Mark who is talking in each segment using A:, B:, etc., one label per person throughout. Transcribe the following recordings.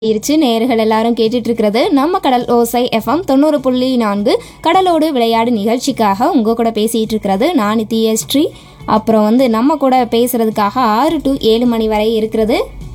A: இருச்சு நேயர்கள் எல்லாரும் கேட்டுட்டு இருக்கிறது நம்ம கடல் ஓசை எஃப்எம் தொண்ணூறு புள்ளி நான்கு கடலோடு விளையாடு நிகழ்ச்சிக்காக உங்க கூட பேசிட்டு இருக்கிறது நான் நித்யஸ்ரீ அப்புறம் வந்து நம்ம கூட பேசுறதுக்காக ஆறு டு ஏழு மணி வரை இருக்கிறது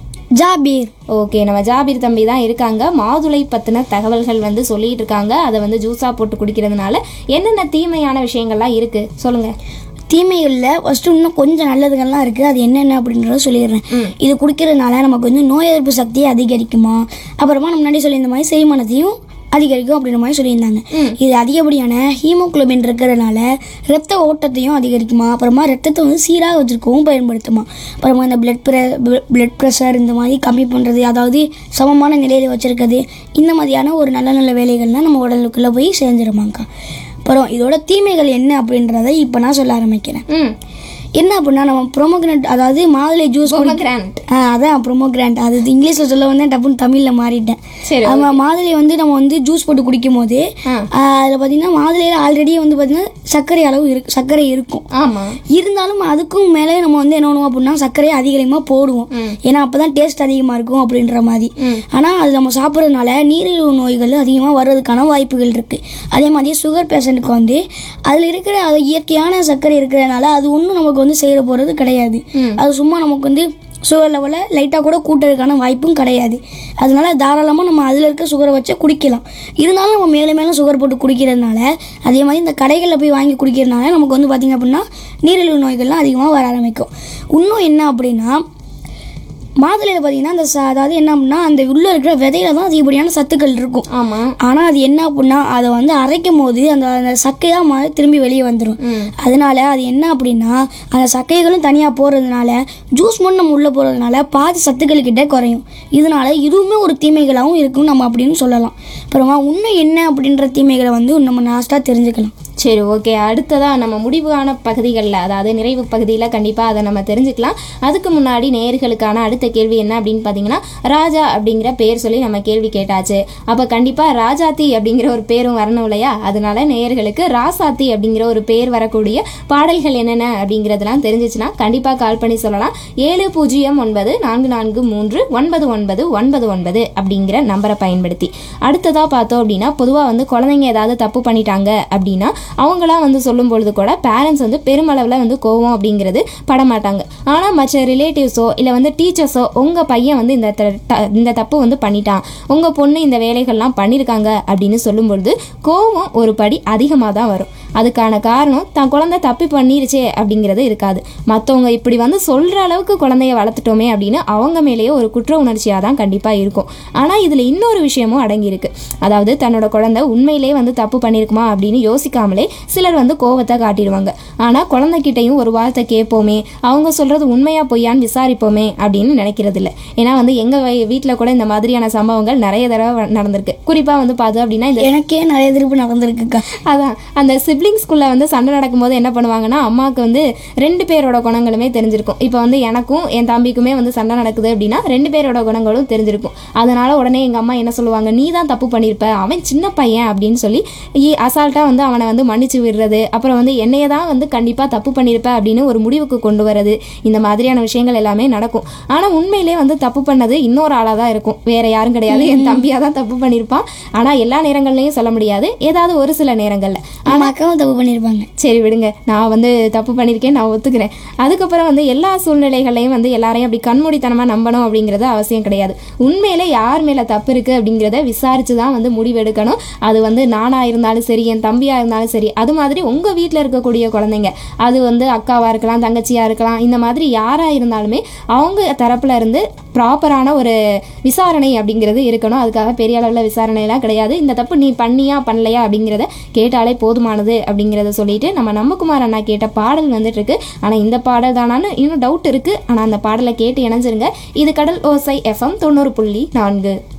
B: ஜாபீர்
A: ஓகே நம்ம ஜாபீர் தம்பி தான் இருக்காங்க மாதுளை பற்றின தகவல்கள் வந்து சொல்லிட்டு இருக்காங்க அதை வந்து ஜூஸாக போட்டு குடிக்கிறதுனால என்னென்ன தீமையான விஷயங்கள்லாம் இருக்கு சொல்லுங்க
B: தீமைகளில் ஃபஸ்ட்டு இன்னும் கொஞ்சம் நல்லதுகள்லாம் இருக்குது அது என்னென்ன அப்படின்றத சொல்லிடுறேன் இது குடிக்கிறதுனால நமக்கு வந்து நோய் எதிர்ப்பு சக்தியை அதிகரிக்குமா அப்புறமா நம்ம முன்னாடி சொல்லியிருந்த மாதிரி செரிமானத்தையும் அதிகரிக்கும் அப்படின்ற மாதிரி சொல்லியிருந்தாங்க இது அதிகப்படியான ஹீமோகுளோபின் இருக்கிறதுனால ரத்த ஓட்டத்தையும் அதிகரிக்குமா அப்புறமா ரத்தத்தை வந்து சீராக வச்சிருக்கவும் பயன்படுத்துமா அப்புறமா இந்த பிளட் ப்ரெ பிளட் ப்ரெஷர் இந்த மாதிரி கம்மி பண்ணுறது அதாவது சமமான நிலையில் வச்சிருக்கிறது இந்த மாதிரியான ஒரு நல்ல நல்ல வேலைகள்லாம் நம்ம உடலுக்குள்ளே போய் சேர்ந்துருமாங்க்கா அப்புறம் இதோட தீமைகள் என்ன அப்படின்றத இப்போ நான் சொல்ல ஆரம்பிக்கிறேன்
A: ம்
B: என்ன அப்படின்னா நம்ம ப்ரோமோகிராண்ட் அதாவது மாதுளை ஜூஸ்
A: பொமக்ரானட்
B: ஆ அதான் ப்ரோமோகிராண்ட் அது இங்கிலீஷில் சொல்ல வந்து டப்புன்னு தமிழில் மாறிட்டேன்
A: சரி
B: நம்ம மாதுளை வந்து நம்ம வந்து ஜூஸ் போட்டு குடிக்கும் போது
A: ஆ.
B: அதில் பார்த்தீங்கன்னா மாதுளையில் ஆல்ரெடி வந்து பார்த்தீங்கன்னா சர்க்கரை அளவு இருக்கு சர்க்கரை இருக்கும்
A: ஆமா
B: இருந்தாலும் அதுக்கும் மேலே நம்ம வந்து என்ன பண்ணுவோம் அப்படின்னா சர்க்கரையை அதிகமாக போடுவோம் ஏன்னா அப்போ தான் டேஸ்ட் அதிகமாக இருக்கும் அப்படின்ற மாதிரி ஆனால் அது நம்ம சாப்பிட்றதுனால நீரிழிவு நோய்கள் அதிகமாக வர்றதுக்கான வாய்ப்புகள் இருக்குது அதே மாதிரி சுகர் பேஷண்ட்டுக்கு வந்து அதில் இருக்கிற அது இயற்கையான சர்க்கரை இருக்கிறதுனால அது ஒன்றும் நமக்கு வந்து செய்ய போகிறது கிடையாது அது சும்மா நமக்கு வந்து சுகர் லெவலில் லைட்டாக கூட கூட்டுறதுக்கான வாய்ப்பும் கிடையாது அதனால தாராளமாக நம்ம அதில் இருக்க சுகரை வச்சு குடிக்கலாம் இருந்தாலும் நம்ம மேலும் மேலும் சுகர் போட்டு குடிக்கிறதுனால அதே மாதிரி இந்த கடைகளில் போய் வாங்கி குடிக்கிறதுனால நமக்கு வந்து பார்த்திங்க அப்படின்னா நீரிழிவு நோய்கள்லாம் அதிகமாக வர ஆரம்பிக்கும் இன்னும் என்ன அப்படின்னா மாதுளையில் பார்த்தீங்கன்னா அந்த ச- அதாவது என்ன அப்படின்னா அந்த உள்ளே இருக்கிற விதையில தான் அதிகப்படியான சத்துக்கள் இருக்கும்
A: ஆமா
B: ஆனால் அது என்ன அப்படின்னா அதை வந்து அரைக்கும் போது அந்த அந்த சக்கையாக மா திரும்பி வெளியே வந்துடும் அதனால அது என்ன அப்படின்னா அந்த சக்கைகளும் தனியாக போகிறதுனால ஜூஸ் மட்டும் நம்ம உள்ளே போகிறதுனால பாதி சத்துக்கள் கிட்ட குறையும் இதனால இதுவுமே ஒரு தீமைகளாகவும் இருக்கும் நம்ம அப்படின்னு சொல்லலாம் அப்புறமா இன்னும் என்ன அப்படின்ற தீமைகளை வந்து நம்ம லாஸ்ட்டாக தெரிஞ்சுக்கலாம்
A: சரி ஓகே அடுத்ததா நம்ம முடிவான பகுதிகளில் அதாவது நிறைவு பகுதியில் கண்டிப்பாக அதை நம்ம தெரிஞ்சுக்கலாம் அதுக்கு முன்னாடி நேயர்களுக்கான அடுத்த கேள்வி என்ன அப்படின்னு பார்த்தீங்கன்னா ராஜா அப்படிங்கிற பேர் சொல்லி நம்ம கேள்வி கேட்டாச்சு அப்போ கண்டிப்பாக ராஜாத்தி அப்படிங்கிற ஒரு பேரும் வரணும் இல்லையா அதனால நேயர்களுக்கு ராசாத்தி அப்படிங்கிற ஒரு பேர் வரக்கூடிய பாடல்கள் என்னென்ன அப்படிங்கிறதெல்லாம் தெரிஞ்சிச்சுன்னா கண்டிப்பாக கால் பண்ணி சொல்லலாம் ஏழு பூஜ்ஜியம் ஒன்பது நான்கு நான்கு மூன்று ஒன்பது ஒன்பது ஒன்பது ஒன்பது அப்படிங்கிற நம்பரை பயன்படுத்தி அடுத்ததாக பார்த்தோம் அப்படின்னா பொதுவாக வந்து குழந்தைங்க ஏதாவது தப்பு பண்ணிட்டாங்க அப்படின்னா அவங்களாம் வந்து சொல்லும் பொழுது கூட பேரண்ட்ஸ் வந்து பெருமளவில் வந்து கோவம் அப்படிங்கிறது படமாட்டாங்க ஆனால் மற்ற ரிலேட்டிவ்ஸோ இல்லை வந்து டீச்சர்ஸோ உங்கள் பையன் வந்து இந்த த- த- இந்த தப்பு வந்து பண்ணிட்டான் உங்கள் பொண்ணு இந்த வேலைகள்லாம் பண்ணியிருக்காங்க அப்படின்னு சொல்லும் பொழுது கோவம் ஒரு படி அதிகமாக தான் வரும் அதுக்கான காரணம் தான் குழந்தை தப்பி பண்ணிருச்சே அப்படிங்கிறது இருக்காது மற்றவங்க இப்படி வந்து சொல்கிற அளவுக்கு குழந்தைய வளர்த்துட்டோமே அப்படின்னு அவங்க மேலேயே ஒரு குற்ற உணர்ச்சியாக தான் கண்டிப்பாக இருக்கும் ஆனால் இதில் இன்னொரு விஷயமும் அடங்கியிருக்கு அதாவது தன்னோட குழந்தை உண்மையிலே வந்து தப்பு பண்ணியிருக்குமா அப்படின்னு யோசிக்காமலே சிலர் வந்து கோவத்தை காட்டிடுவாங்க ஆனால் குழந்தைகிட்டையும் ஒரு வார்த்தை கேட்போமே அவங்க சொல்கிறது உண்மையா பொய்யான்னு விசாரிப்போமே அப்படின்னு நினைக்கிறது இல்லை ஏன்னா வந்து எங்கள் வீட்டில் கூட இந்த மாதிரியான சம்பவங்கள் நிறைய தடவை நடந்திருக்கு குறிப்பாக வந்து பார்த்தோம் அப்படின்னா இந்த
B: எனக்கே நிறைய திருப்பு நடந்திருக்குக்கா
A: அதான் அந்த சிப்ளிங்ஸ்குள்ளே வந்து சண்டை நடக்கும்போது என்ன பண்ணுவாங்கன்னா அம்மாவுக்கு வந்து ரெண்டு பேரோட குணங்களுமே தெரிஞ்சிருக்கும் இப்போ வந்து எனக்கும் என் தம்பிக்குமே வந்து சண்டை நடக்குது அப்படின்னா ரெண்டு பேரோட குணங்களும் தெரிஞ்சிருக்கும் அதனால உடனே எங்கள் அம்மா என்ன சொல்லுவாங்க நீ தான் தப்பு பண்ணியிருப்ப அவன் சின்ன பையன் அப்படின்னு சொல்லி அசால்ட்டாக வந்து அவனை வந்து மன்னிச்சு விடுறது அப்புறம் வந்து என்னைய தான் வந்து கண்டிப்பாக தப்பு பண்ணியிருப்ப அப்படின்னு ஒரு முடிவுக்கு கொண்டு வரது இந்த மாதிரியான விஷயங்கள் எல்லாமே நடக்கும் ஆனால் உண்மையிலே வந்து தப்பு பண்ணது இன்னொரு ஆளாக தான் இருக்கும் வேற யாரும் கிடையாது என் தம்பியாக தான் தப்பு பண்ணியிருப்பான் ஆனால் எல்லா நேரங்கள்லையும் சொல்ல முடியாது ஏதாவது ஒரு சில நேரங்களில்
B: நம்ம அக்காவும் தப்பு பண்ணியிருப்பாங்க
A: சரி விடுங்க நான் வந்து தப்பு பண்ணியிருக்கேன் நான் ஒத்துக்கிறேன் அதுக்கப்புறம் வந்து எல்லா சூழ்நிலைகளையும் வந்து எல்லாரையும் அப்படி கண்மூடித்தனமாக நம்பணும் அப்படிங்கிறது அவசியம் கிடையாது உண்மையில யார் மேலே தப்பு இருக்குது அப்படிங்கிறத விசாரித்து தான் வந்து முடிவெடுக்கணும் அது வந்து நானாக இருந்தாலும் சரி என் தம்பியாக இருந்தாலும் சரி அது மாதிரி உங்கள் வீட்டில் இருக்கக்கூடிய குழந்தைங்க அது வந்து அக்காவாக இருக்கலாம் தங்கச்சியாக இருக்கலாம் இந்த மாதிரி யாராக இருந்தாலுமே அவங்க தரப்புல இருந்து ப்ராப்பரான ஒரு விசாரணை அப்படிங்கிறது இருக்கணும் அதுக்காக பெரிய அளவில் விசாரணையெல்லாம் கிடையாது இந்த தப்பு நீ பண்ணியா பண்ணலையா அப்படிங்கிறத கேட்டாலே போதுமானது அப்படிங்கிறத சொல்லிட்டு நம்ம நம்மகுமார் அண்ணா கேட்ட பாடல் வந்துட்டு இருக்கு ஆனால் இந்த பாடல் தானான்னு இன்னும் டவுட் இருக்கு ஆனால் அந்த பாடலை கேட்டு இணைஞ்சிருங்க இது கடல் ஓசை எஃப்எம் தொண்ணூறு புள்ளி நான்கு